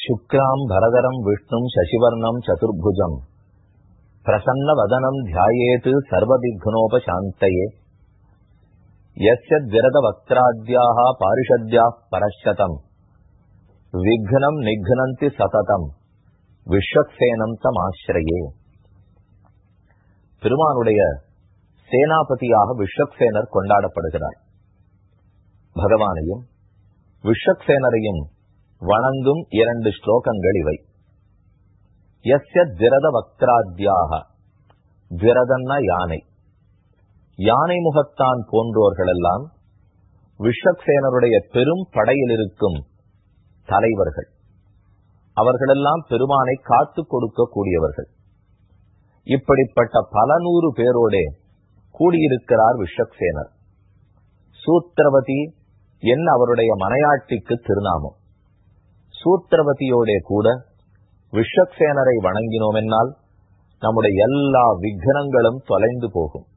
शुक्लाम् भरदरम् विष्णुम् शशिवर्णम् चतुर्भुजम् प्रसन्नवदनम् ध्यायेत् सर्वविघ्नोपशान्तये यस्य द्विरदवक्त्राद्याः पारिषद्याः परश्शतम् விக்னம் நிக்னந்தி சததம் விஸ்வக்சேனம் தமாசிரயே பெருமானுடைய சேனாபதியாக விஸ்வக்சேனர் கொண்டாடப்படுகிறார் பகவானையும் விஸ்வக்சேனரையும் வணங்கும் இரண்டு ஸ்லோகங்கள் இவை எஸ்ய திரத வக்திராத்யாக திரதன்னா யானை யானை முகத்தான் போன்றோர்களெல்லாம் விஸ்வக்சேனருடைய பெரும் படையில் இருக்கும் தலைவர்கள் அவர்களெல்லாம் பெருமானை காத்து கொடுக்க கூடியவர்கள் இப்படிப்பட்ட பல நூறு பேரோடே கூடியிருக்கிறார் விஸ்வக்சேனர் சூத்திரவதி என்ன அவருடைய மனையாட்டிக்கு திருநாமம் சூத்திரவதியோடே கூட விஸ்வக்சேனரை வணங்கினோம் என்னால் நம்முடைய எல்லா விக்னங்களும் தொலைந்து போகும்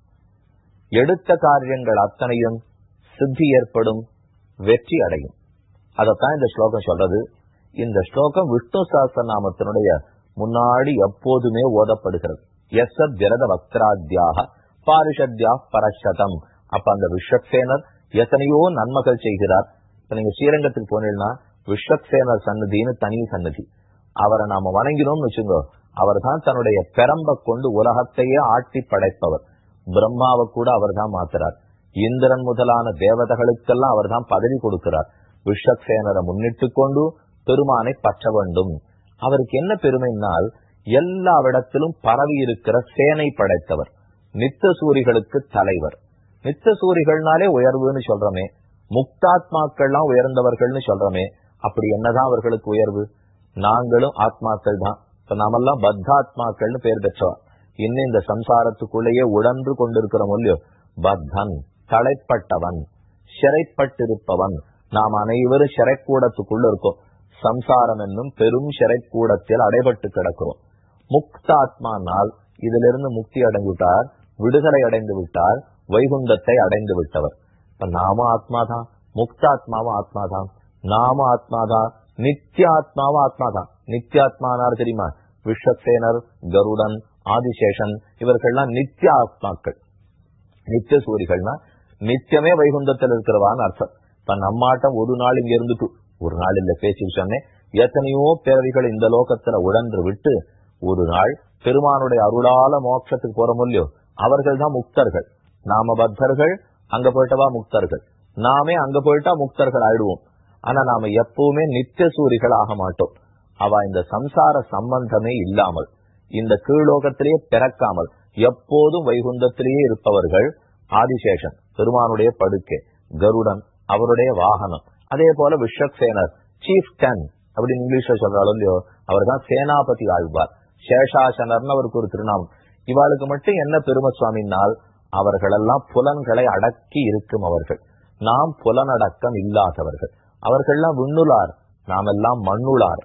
எடுத்த காரியங்கள் அத்தனையும் சித்தி ஏற்படும் வெற்றி அடையும் அதத்தான் இந்த ஸ்லோகம் சொல்றது இந்த ஸ்லோகம் விஷ்ணு சாஸ்திரநாமத்தினுடைய முன்னாடி எப்போதுமே ஓதப்படுகிறது எஸ் ஜரத வக்திராத்யாக பாரிஷத்யா பரஷதம் அப்ப அந்த விஸ்வக்சேனர் எத்தனையோ நன்மைகள் செய்கிறார் இப்ப நீங்க ஸ்ரீரங்கத்துக்கு போனீங்கன்னா விஸ்வக்சேனர் சன்னதின்னு தனி சன்னதி அவரை நாம வணங்கினோம்னு வச்சுங்க அவர் தான் தன்னுடைய பெரம்ப கொண்டு உலகத்தையே ஆட்டி படைப்பவர் பிரம்மாவை கூட அவர் தான் மாத்துறார் இந்திரன் முதலான தேவதைகளுக்கெல்லாம் அவர் தான் பதவி கொடுக்கிறார் விஸ்வக்சேனரை முன்னிட்டு கொண்டு பெருமானை பற்ற வேண்டும் அவருக்கு என்ன பெருமைனால் எல்லாவிடத்திலும் பரவி இருக்கிற சேனை படைத்தவர் நித்த சூரிகளுக்கு தலைவர் நித்த சூரிகள்னாலே உயர்வுன்னு சொல்றோமே முக்தாத்மாக்கள்லாம் உயர்ந்தவர்கள்னு சொல்றோமே அப்படி என்னதான் அவர்களுக்கு உயர்வு நாங்களும் ஆத்மாக்கள் தான் இப்ப நாமெல்லாம் பத்தாத்மாக்கள்னு பேர் பெற்றவர் இன்னும் இந்த சம்சாரத்துக்குள்ளேயே உடன்று கொண்டிருக்கிறோம் இல்லையோ பத்தன் தலைப்பட்டவன் சிறைப்பட்டிருப்பவன் நாம் அனைவரும் சிறைக்கூடத்துக்குள்ள இருக்கோம் சம்சாரம் என்னும் பெரும் சிறைக்கூடத்தில் அடைபட்டு கிடக்கிறோம் முக்தாத்மானால் இதிலிருந்து முக்தி அடைந்து விட்டார் விடுதலை அடைந்து விட்டார் வைகுந்தத்தை அடைந்து விட்டவர் இப்ப நாம ஆத்மாதான் முக்தாத்மாவும் ஆத்மாதான் நாம ஆத்மாதான் நித்திய ஆத்மாவும் ஆத்மாதான் நித்தியாத்மானார் தெரியுமா விஸ்வசேனர் கருடன் ஆதிசேஷன் இவர்கள்லாம் நித்திய ஆத்மாக்கள் நித்திய சூரிகள்னா நித்தியமே வைகுந்தத்தில் இருக்கிறவான்னு அர்த்தம் இப்ப நம்மாட்டம் ஒரு நாள் இங்க இருந்துட்டு ஒரு நாள் இல்ல பேசி சொன்னேன் எத்தனையோ பிறவிகள் இந்த லோகத்துல உடன்று விட்டு ஒரு நாள் பெருமானுடைய அருளால மோட்சத்துக்கு போற இல்லையோ அவர்கள் தான் முக்தர்கள் நாம பக்தர்கள் அங்க போயிட்டவா முக்தர்கள் நாமே அங்க போயிட்டா முக்தர்கள் ஆயிடுவோம் ஆனா நாம எப்பவுமே நித்திய சூரிகள் ஆக மாட்டோம் அவ இந்த சம்சார சம்பந்தமே இல்லாமல் இந்த கீழோகத்திலேயே பிறக்காமல் எப்போதும் வைகுந்தத்திலேயே இருப்பவர்கள் ஆதிசேஷன் பெருமானுடைய படுக்கை கருடன் அவருடைய வாகனம் அதே போல விஸ்வக்சேனர் சீஃப் டன் அப்படின்னு இங்கிலீஷ்ல சொல்றாலும் இல்லையோ அவர் தான் சேனாபதி ஆழ்வார் சேஷாசனர்னு அவருக்கு ஒரு திருநாமம் இவாளுக்கு மட்டும் என்ன பெருமை சுவாமினால் அவர்களெல்லாம் புலன்களை அடக்கி இருக்கும் அவர்கள் நாம் புலனடக்கம் இல்லாதவர்கள் அவர்கள்லாம் விண்ணுளார் நாம் எல்லாம் மண்ணுளார்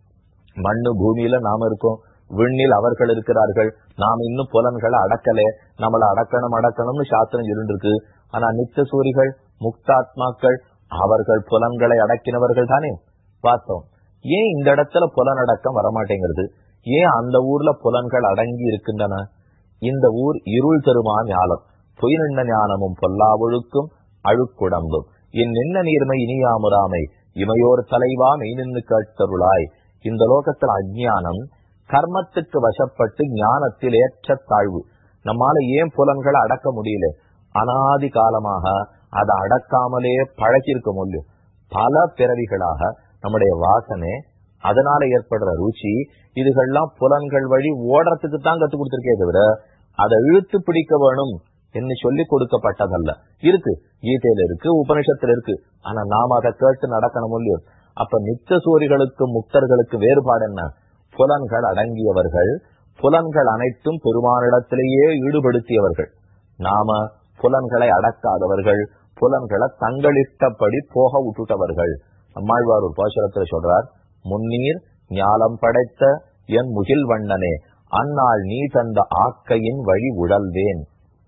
மண்ணு பூமியில நாம இருக்கோம் விண்ணில் அவர்கள் இருக்கிறார்கள் நாம் இன்னும் புலன்களை அடக்கலே நம்மள அடக்கணும் அடக்கணும்னு சாஸ்திரம் இருந்திருக்கு ஆனா நித்த சூரிகள் முக்தாத்மாக்கள் அவர்கள் புலன்களை அடக்கினவர்கள் தானே பார்த்தோம் ஏன் இந்த இடத்துல புலனடக்கம் வரமாட்டேங்கிறது ஏன் அந்த ஊர்ல புலன்கள் அடங்கி இருக்கின்றன இந்த ஊர் இருள் தருமா ஞானம் பொய் நின்ன ஞானமும் பொல்லாவொழுக்கும் அழுக்குடம்பும் என் நின்ன நீர்மை இனியாமுராமை இமையோர் தலைவா மெய் நின்று கேட்டருளாய் இந்த லோகத்தில் அஜ்ஞானம் கர்மத்துக்கு வசப்பட்டு ஞானத்தில் ஏற்ற தாழ்வு நம்மால ஏன் புலன்களை அடக்க முடியல அனாதி காலமாக அதை அடக்காமலே பழகிருக்க முடியும் பல பிறவிகளாக நம்முடைய வாசனை அதனால ஏற்படுற ருச்சி இதுகள்லாம் புலன்கள் வழி ஓடுறதுக்கு தான் கத்து கொடுத்திருக்கே தவிர அதை இழுத்து பிடிக்க வேணும் என்று சொல்லி கொடுக்கப்பட்டதல்ல இருக்கு கீதையில இருக்கு உபனிஷத்துல இருக்கு ஆனா நாம அதை கேட்டு நடக்கணும் இல்லையோ அப்ப நித்த சூரிகளுக்கு முக்தர்களுக்கு வேறுபாடு என்ன புலன்கள் அடங்கியவர்கள் புலன்கள் அனைத்தும் பெருமானிடத்திலேயே ஈடுபடுத்தியவர்கள் நாம புலன்களை அடக்காதவர்கள் புலன்களை தங்களிட்டபடி போக விட்டுட்டவர்கள் அம்மாழ்வார் ஒரு பாசுரத்துல சொல்றார் முன்னீர் ஞாலம் படைத்த என் முகில் வண்ணனே அந்நாள் நீ தந்த ஆக்கையின் வழி உழல்வேன்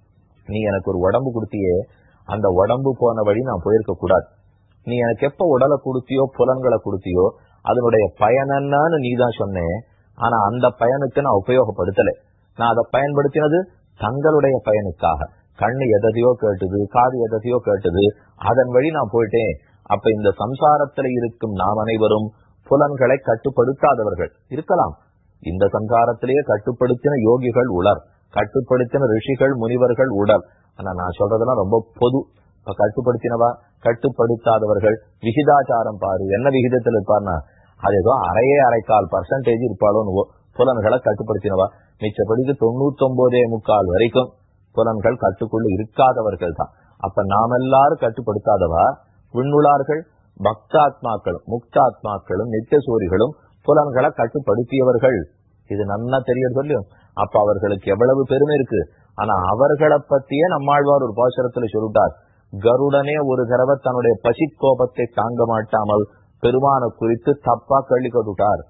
நீ எனக்கு ஒரு உடம்பு கொடுத்தியே அந்த உடம்பு போன வழி நான் போயிருக்க கூடாது நீ எனக்கு எப்ப உடலை கொடுத்தியோ புலன்களை கொடுத்தியோ அதனுடைய பயன் என்னன்னு நீதான் சொன்னேன் ஆனா அந்த பயனுக்கு நான் உபயோகப்படுத்தல நான் அதை பயன்படுத்தினது தங்களுடைய பயனுக்காக கண்ணு எதையோ கேட்டுது காது எதையோ கேட்டுது அதன் வழி நான் போயிட்டேன் அப்ப இந்த சம்சாரத்துல இருக்கும் நாம் அனைவரும் புலன்களை கட்டுப்படுத்தாதவர்கள் இருக்கலாம் இந்த சம்சாரத்திலேயே கட்டுப்படுத்தின யோகிகள் உளர் கட்டுப்படுத்தின ரிஷிகள் முனிவர்கள் உடல் ஆனா நான் சொல்றதெல்லாம் ரொம்ப பொது இப்ப கட்டுப்படுத்தினவா கட்டுப்படுத்தாதவர்கள் விகிதாச்சாரம் பாரு என்ன விகிதத்தில் இருப்பார்னா அது ஏதோ அரையே அரைக்கால் பர்சன்டேஜ் இருப்பாளோன்னு புலன்களை கட்டுப்படுத்தினவா மிச்சப்படிக்கு தொண்ணூத்தி ஒன்பதே முக்கால் வரைக்கும் புலன்கள் கட்டுக்குள்ள இருக்காதவர்கள் தான் அப்ப நாம் எல்லாரும் கட்டுப்படுத்தாதவா விண்ணுளார்கள் பக்தாத்மாக்களும் முக்தாத்மாக்களும் நித்தியசூரிகளும் புலன்களை கட்டுப்படுத்தியவர்கள் இது நன்னா தெரியறது இல்லையோ அப்ப அவர்களுக்கு எவ்வளவு பெருமை இருக்கு ஆனா அவர்களை பத்தியே நம்மாழ்வார் ஒரு பாசுரத்துல சொல்லிட்டார் கருடனே ஒரு தடவை தன்னுடைய பசிக்கோபத்தை தாங்க மாட்டாமல் பெருமான குறித்து தப்பா கள்ளி கொண்டுட்டார்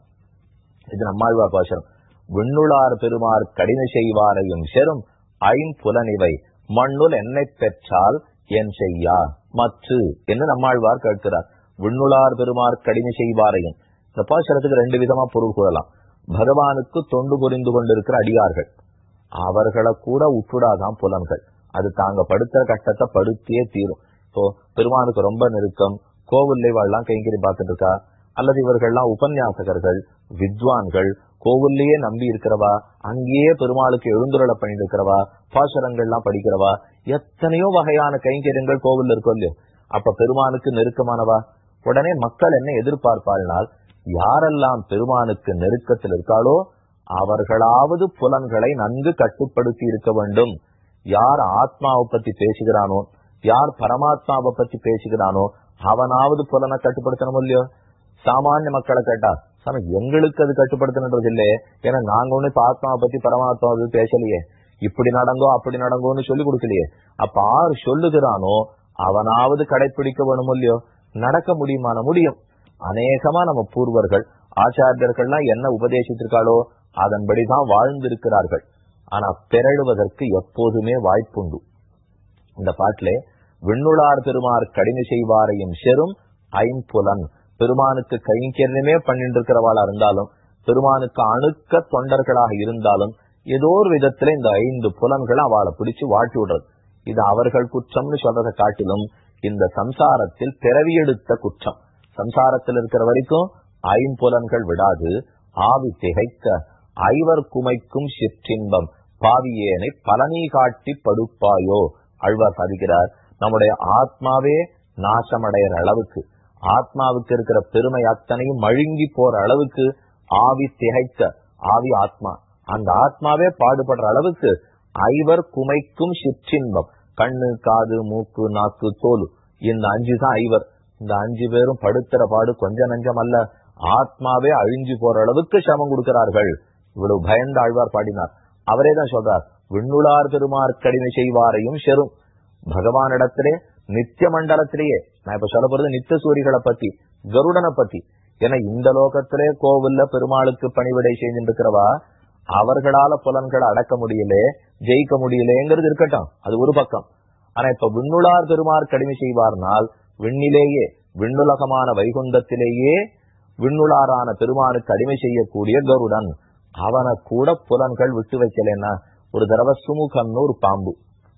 இது நம்மாழ்வார் பாசுரம் விண்ணுளார் பெருமார் கடின செய்வாரையும் செரும் ஐம்புலனிவை மண்ணுள் என்னை பெற்றால் என் செய்யா மற்று என்று நம்மாழ்வார் கேட்கிறார் விண்ணுளார் பெருமார் கடின செய்வாரையும் இந்த பாசுரத்துக்கு ரெண்டு விதமா பொருள் கூறலாம் பகவானுக்கு தொண்டு புரிந்து கொண்டிருக்கிற அடியார்கள் அவர்களை கூட உற்றுடாதான் புலன்கள் அது தாங்க படுத்துற கஷ்டத்தை படுத்தியே தீரும் இப்போ பெருமானுக்கு ரொம்ப நெருக்கம் கோவில்லை வாழலாம் கைங்கறி பார்த்துட்டு இருக்கா அல்லது இவர்கள்லாம் உபன்யாசகர்கள் வித்வான்கள் கோவில்லையே நம்பி இருக்கிறவா அங்கேயே பெருமாளுக்கு எழுந்துருளை பண்ணிட்டு இருக்கிறவா பாசுரங்கள்லாம் படிக்கிறவா எத்தனையோ வகையான கைங்கரியங்கள் கோவில் இருக்கும் இல்லையோ அப்ப பெருமானுக்கு நெருக்கமானவா உடனே மக்கள் என்ன எதிர்பார்ப்பாள்னால் யாரெல்லாம் பெருமானுக்கு நெருக்கத்தில் இருக்காளோ அவர்களாவது புலன்களை நன்கு கட்டுப்படுத்தி இருக்க வேண்டும் யார் ஆத்மாவை பத்தி பேசுகிறானோ யார் பரமாத்மாவை பத்தி பேசுகிறானோ அவனாவது புலனை கட்டுப்படுத்தணும் இல்லையோ சாமானிய மக்களை கேட்டா சாமி எங்களுக்கு அது கட்டுப்படுத்தணுன்றது இல்லையே ஏன்னா நாங்க ஒண்ணு இப்ப ஆத்மாவை பத்தி பரமாத்மா அது பேசலையே இப்படி நடந்தோ அப்படி நடந்தோன்னு சொல்லி கொடுக்கலையே அப்ப ஆறு சொல்லுகிறானோ அவனாவது கடைபிடிக்க வேணும் இல்லையோ நடக்க முடியுமான முடியும் அநேகமா நம்ம பூர்வர்கள் ஆச்சாரியர்கள்லாம் என்ன உபதேசித்திருக்காளோ அதன்படிதான் வாழ்ந்திருக்கிறார்கள் ஆனா பிறழுவதற்கு எப்போதுமே வாய்ப்புண்டு இந்த பாட்டிலே விண்ணுளார் பெருமார் கடின செய்வாரையும் செரும் ஐம்புலன் பெருமானுக்கு கைங்கரியமே பண்ணிட்டு இருக்கிறவாளா இருந்தாலும் பெருமானுக்கு அணுக்க தொண்டர்களாக இருந்தாலும் ஏதோ ஒரு விதத்துல இந்த ஐந்து புலன்களை அவளை பிடிச்சு வாட்டி விடுறது இது அவர்கள் குற்றம்னு சொல்றதை காட்டிலும் இந்த சம்சாரத்தில் பிறவியெடுத்த குற்றம் சம்சாரத்தில் இருக்கிற வரைக்கும் ஐம்புலன்கள் விடாது ஆவி திகைக்க ஐவர் குமைக்கும் சிற்றின்பம் பாவியேனை பலனி காட்டி படுப்பாயோ அழ்வார் சாதிக்கிறார் நம்முடைய ஆத்மாவே நாசமடைகிற அளவுக்கு ஆத்மாவுக்கு இருக்கிற பெருமை அத்தனையும் மழுங்கி போற அளவுக்கு ஆவி திகைக்க ஆவி ஆத்மா அந்த ஆத்மாவே பாடுபடுற அளவுக்கு ஐவர் குமைக்கும் சிற்றின்பம் கண்ணு காது மூக்கு நாக்கு தோல் இந்த அஞ்சு தான் ஐவர் இந்த அஞ்சு பேரும் படுத்துற பாடு கொஞ்ச நஞ்சம் அல்ல ஆத்மாவே அழிஞ்சு போற அளவுக்கு சமம் கொடுக்கிறார்கள் இவ்வளவு பயந்த ஆழ்வார் பாடினார் அவரே தான் சொல்றார் விண்ணுளார் பெருமார் கடிமை செய்வாரையும் செரும் பகவானிடத்திலே நித்திய மண்டலத்திலேயே நான் இப்ப சொல்ல போறது நித்திய சூரிகளை பத்தி கருடனை பத்தி ஏன்னா இந்த லோகத்திலே கோவில்ல பெருமாளுக்கு பணிவிடை செய்திருக்கிறவா அவர்களால புலன்களை அடக்க முடியல ஜெயிக்க முடியலங்கிறது இருக்கட்டும் அது ஒரு பக்கம் ஆனா இப்ப விண்ணுளார் பெருமார் கடுமை செய்வார்னால் விண்ணிலேயே விண்ணுலகமான வைகுந்தத்திலேயே விண்ணுளாரான பெருமானுக்கு அடிமை செய்யக்கூடிய கருடன் அவனை கூட புலன்கள் விட்டு வைக்கலன்னா ஒரு தடவை சுமுகன்னு ஒரு பாம்பு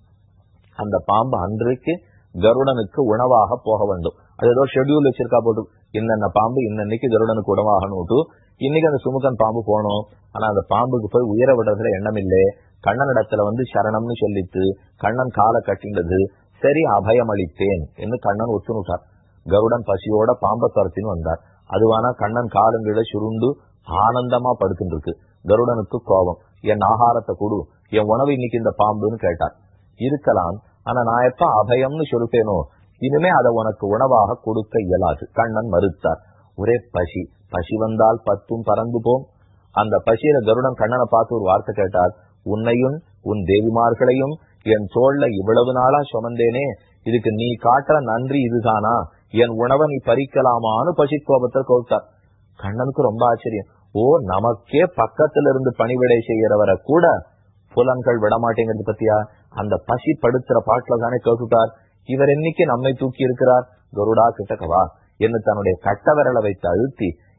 அந்த பாம்பு அன்றைக்கு கருடனுக்கு உணவாக போக வேண்டும் அது ஏதோ ஷெட்யூல் வச்சிருக்கா போட்டு இன்னென்ன பாம்பு இன்னன்னைக்கு கருடனுக்கு உணவாகணும் இன்னைக்கு அந்த சுமுகன் பாம்பு போனோம் ஆனா அந்த பாம்புக்கு போய் உயர விடுறதுல எண்ணம் இல்லை கண்ணன் இடத்துல வந்து சரணம்னு சொல்லிட்டு கண்ணன் காலை கட்டிண்டது சரி அபயம் அளித்தேன் என்று கண்ணன் ஒத்துணுட்டார் கருடன் பசியோட பாம்பை துரத்தின்னு வந்தார் அதுவானா கண்ணன் காலங்கிட சுருண்டு ஆனந்தமா படுத்துட்டு இருக்கு கருடனுக்கு கோபம் என் ஆகாரத்தை கொடு என் உணவு இன்னைக்கு இந்த பாம்புன்னு கேட்டார் இருக்கலாம் ஆனா நான் எப்ப அபயம்னு சொல்லிட்டேனோ இனிமே அதை உனக்கு உணவாக கொடுக்க இயலாது கண்ணன் மறுத்தார் ஒரே பசி பசி வந்தால் பத்தும் பறந்து போம் அந்த பசியில கருடன் கண்ணனை பார்த்து ஒரு வார்த்தை கேட்டார் உன்னையும் உன் தேவிமார்களையும் என் தோல்ல இவ்வளவு நாளா சுமந்தேனே இதுக்கு நீ காட்டுற நன்றி இதுதானா என் உணவை நீ பறிக்கலாமான்னு பசி கோபத்தை கவுத்தார் கண்ணனுக்கு ரொம்ப ஆச்சரியம் ஓ நமக்கே பக்கத்துல இருந்து பணிவிடை செய்யறவரை கூட புலன்கள் விடமாட்டேங்கிறது பத்தியா அந்த பசி படுத்துற பாட்டுல தானே கேட்டுட்டார் இவர் என்னைக்கு நம்மை தூக்கி இருக்கிறார் கருடா கிட்டக்கவா என்று தன்னுடைய கட்ட விரலை வைத்து அழுத்தி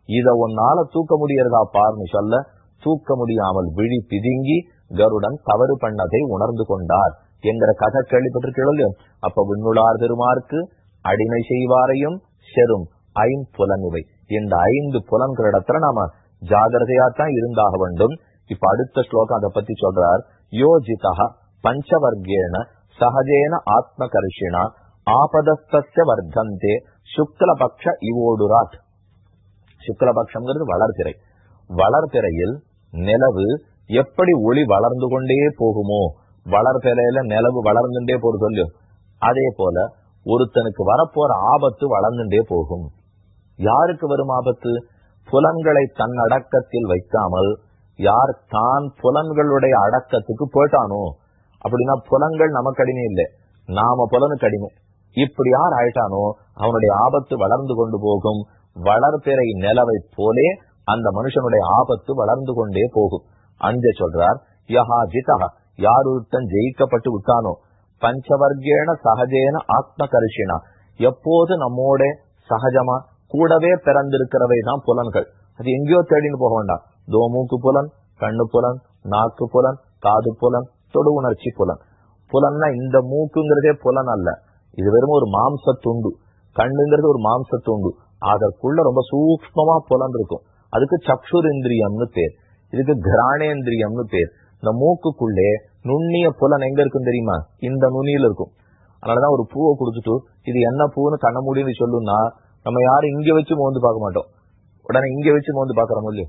இத உன்னால தூக்க முடியறதா பார்னு சொல்ல தூக்க முடியாமல் விழி பிதுங்கி கருடன் தவறு பண்ணதை உணர்ந்து கொண்டார் என்கிற கதை கேள்விப்பட்டிருக்கீங்களோ அப்ப விண்ணுளார் பெருமாருக்கு அடிமை செய்வாரையும் செரும் ஐம்புலனிவை இந்த ஐந்து புலன்களிடத்துல நாம ஜாகிரதையா தான் இருந்தாக வேண்டும் இப்ப அடுத்த ஸ்லோகம் அதை பத்தி சொல்றார் யோஜிதா பஞ்சவர்க்கேன சகஜேன ஆத்மகர்ஷிணா ஆபதஸ்தஸ்ய வர்த்தந்தே சுக்லபக்ஷ இவோடுராட் சுக்லபக்ஷம்ங்கிறது வளர்பிறை வளர்பிறையில் நிலவு எப்படி ஒளி வளர்ந்து கொண்டே போகுமோ வளர்பிறையில நிலவு வளர்ந்துட்டே போறது சொல்லியும் அதே போல ஒருத்தனுக்கு வரப்போற ஆபத்து வளர்ந்துட்டே போகும் யாருக்கு வரும் ஆபத்து புலன்களை தன் அடக்கத்தில் வைக்காமல் யார் தான் புலன்களுடைய அடக்கத்துக்கு போயிட்டானோ அப்படின்னா புலன்கள் நமக்கு அடிமை இல்லை நாம புலனுக்கு அடிமை இப்படி யார் ஆயிட்டானோ அவனுடைய ஆபத்து வளர்ந்து கொண்டு போகும் வளர்பிறை நிலவை போலே அந்த மனுஷனுடைய ஆபத்து வளர்ந்து கொண்டே போகும் அஞ்ச சொல்றார் யஹா ஜிதா யார் ஒருத்தன் ஜெயிக்கப்பட்டு விட்டானோ பஞ்சவர்க்கேன சகஜேன ஆத்ம கரிஷினா எப்போது நம்மோட சகஜமா கூடவே பிறந்திருக்கிறவை தான் புலன்கள் அது எங்கேயோ தேடின்னு போக வேண்டாம் தோ மூக்கு புலன் கண்ணு புலன் நாக்கு புலன் காது புலன் தொடு உணர்ச்சி புலன் புலன்னா இந்த மூக்குங்கிறதே புலன் அல்ல இது வெறும் ஒரு மாம்ச துண்டு கண்ணுங்கிறது ஒரு மாம்ச துண்டு அதற்குள்ள ரொம்ப சூக்மமா புலன் இருக்கும் அதுக்கு சக்ஷுர் இந்திரியம்னு பேர் இதுக்கு கிராணேந்திரியம்னு பேர் இந்த மூக்குக்குள்ளே நுண்ணிய புலன் எங்க இருக்கும் தெரியுமா இந்த நுனியில இருக்கும் அதனாலதான் ஒரு பூவை குடுத்துட்டு இது என்ன பூன்னு கண்ண முடியும்னு சொல்லுன்னா நம்ம யாரும் இங்க வச்சு மோந்து பார்க்க மாட்டோம் உடனே இங்க வச்சு மோந்து பாக்குறோம் இல்லையோ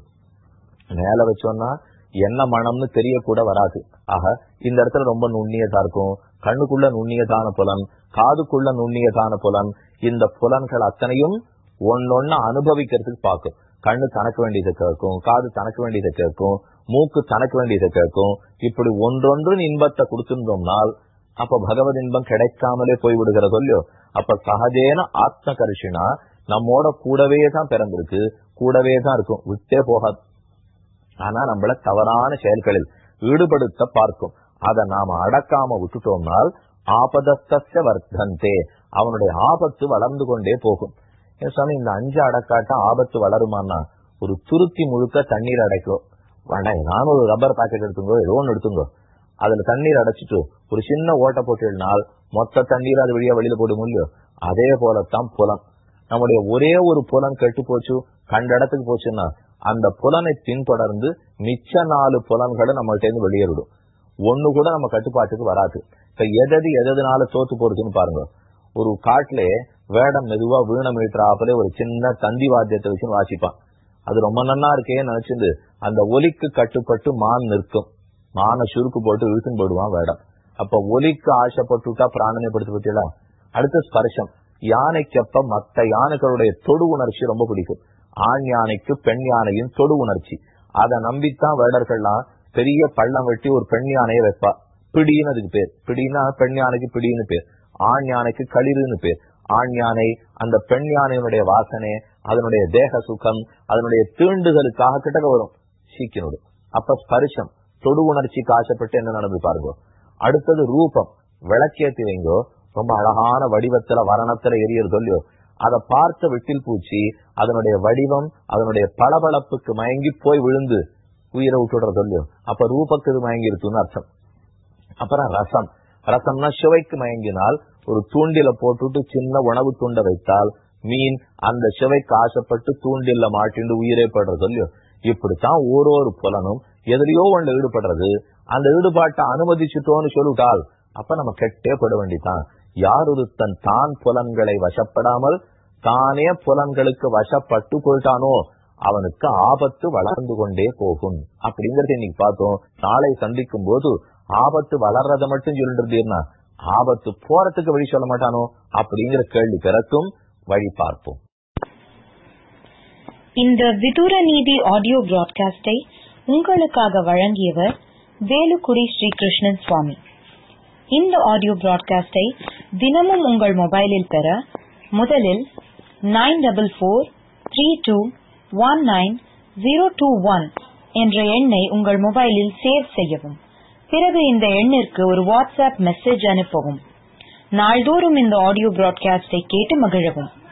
மேல வச்சோம்னா என்ன மனம்னு தெரியக்கூட வராது ஆக இந்த இடத்துல ரொம்ப நுண்ணியதா இருக்கும் கண்ணுக்குள்ள நுண்ணியதான புலன் காதுக்குள்ள நுண்ணியதான புலன் இந்த புலன்கள் அத்தனையும் ஒன்னொன்னு அனுபவிக்கிறதுக்கு பார்க்கும் கண்ணு தனக்கு வேண்டியதை கேட்கும் காது தனக்கு வேண்டியதை கேட்கும் மூக்கு தனக்கு வேண்டியதை கேட்கும் இப்படி ஒன்றொன்று இன்பத்தை கொடுத்திருந்தோம்னால் அப்ப பகவத் இன்பம் கிடைக்காமலே போய்விடுகிறதோ இல்லையோ அப்ப சகஜேன ஆத்ம கரிஷினா நம்மோட கூடவே தான் பிறந்திருக்கு கூடவே தான் இருக்கும் விட்டே போகாது ஆனா நம்மள தவறான செயல்களில் ஈடுபடுத்த பார்க்கும் அதை நாம அடக்காம விட்டுட்டோம்னால் ஆபதஸ்த வர்த்தந்தே அவனுடைய ஆபத்து வளர்ந்து கொண்டே போகும் ஏன் சுவாமி இந்த அஞ்சு அடக்காட்டா ஆபத்து வளருமான்னா ஒரு துருத்தி முழுக்க தண்ணீர் அடைக்கும் வேண்டாம் நானும் ஒரு ரப்பர் பாக்கெட் எடுத்துங்கோ ஏதோ ஒன்று எடுத்துங்கோ அதுல தண்ணீர் அடைச்சிட்டு ஒரு சின்ன ஓட்டை போட்டுனால் மொத்த தண்ணீர் அது வழியா வெளியில போட முடியும் அதே போலத்தான் புலம் நம்முடைய ஒரே ஒரு புலம் கெட்டு போச்சு கண்ட இடத்துக்கு போச்சுன்னா அந்த புலனை பின்தொடர்ந்து மிச்ச நாலு புலன்களை நம்மள்ட்ட இருந்து வெளியேறிடும் ஒண்ணு கூட நம்ம கட்டுப்பாட்டுக்கு வராது இப்ப எதது எதனால தோத்து போறதுன்னு பாருங்க ஒரு காட்டுல வேடம் மெதுவா வீண மீட்டராப்பலே ஒரு சின்ன தந்தி வாத்தியத்தை வச்சு வாசிப்பான் அது ரொம்ப நன்னா இருக்கே நினைச்சிருந்து அந்த ஒலிக்கு கட்டுப்பட்டு மான் நிற்கும் மானை சுருக்கு போட்டு இழுத்துன்னு போடுவான் வேடம் அப்ப ஒலிக்கு ஆசைப்பட்டுட்டா பிராணனை படுத்து பத்தியலாம் அடுத்த ஸ்பர்ஷம் யானைக்கப்ப மத்த யானைகளுடைய தொடு உணர்ச்சி ரொம்ப பிடிக்கும் ஆண் யானைக்கு பெண் யானையின் தொடு உணர்ச்சி அதை நம்பித்தான் வேடர்கள்லாம் பெரிய பள்ளம் வெட்டி ஒரு பெண் யானையை வைப்பா பிடின்னு அதுக்கு பேர் பிடினா பெண் யானைக்கு பிடின்னு பேர் ஆண் யானைக்கு களிறுன்னு பேர் ஆண் யானை அந்த பெண் யானையினுடைய வாசனை அதனுடைய தேக சுகம் அதனுடைய தீண்டுதலுக்காக கிட்டக்க வரும் சீக்கினோடு அப்ப ஸ்பரிசம் தொடு உணர்ச்சிக்கு ஆசைப்பட்டு என்ன நடந்து பாருங்க அடுத்தது ரூபம் விளக்கேத்தி வைங்கோ ரொம்ப அழகான வடிவத்துல வரணத்துல எரியறது சொல்லியோ அதை பார்த்த விட்டில் பூச்சி அதனுடைய வடிவம் அதனுடைய பளபளப்புக்கு மயங்கி போய் விழுந்து உயிரை விட்டுடுறது இல்லையோ அப்ப ரூபக்கு இது மயங்கி இருக்குன்னு அர்த்தம் அப்புறம் ரசம் ரசம்னா சுவைக்கு மயங்கினால் ஒரு தூண்டில போட்டுட்டு சின்ன உணவு துண்டை வைத்தால் மீன் அந்த சுவைக்கு ஆசைப்பட்டு தூண்டில மாட்டிண்டு உயிரே படுறது இல்லையோ இப்படித்தான் ஒரு ஒரு புலனும் எதிரையோ ஒன்று ஈடுபடுறது அந்த ஈடுபாட்டை அனுமதிச்சுட்டோன்னு சொல்லிட்டால் அப்ப நம்ம கெட்டே பட வேண்டிதான் யார் ஒருத்தன் தான் புலன்களை வசப்படாமல் தானே புலன்களுக்கு வசப்பட்டு போயிட்டானோ அவனுக்கு ஆபத்து வளர்ந்து கொண்டே போகும் அப்படிங்கறத இன்னைக்கு பார்த்தோம் நாளை சந்திக்கும் போது ஆபத்து வளர்றத மட்டும் சொல்லிட்டு இருந்தீர்னா ஆபத்து போறதுக்கு வழி சொல்ல மாட்டானோ அப்படிங்கிற கேள்வி பிறக்கும் வழி பார்ப்போம் இந்த விதுர நீதி ஆடியோ பிராட்காஸ்டை உங்களுக்காக வழங்கியவர் வேலுக்குடி ஸ்ரீகிருஷ்ணன் சுவாமி இந்த ஆடியோ பிராட்காஸ்டை தினமும் உங்கள் மொபைலில் பெற முதலில் nine double four three two one nine zero two one என்ற எண்ணை உங்கள் மொபைலில் சேவ் செய்யவும் பிறகு இந்த எண்ணிற்கு ஒரு வாட்ஸ்அப் மெசேஜ் அனுப்பவும் நாள்தோறும் இந்த ஆடியோ பிராட்காஸ்டை கேட்டு மகிழவும்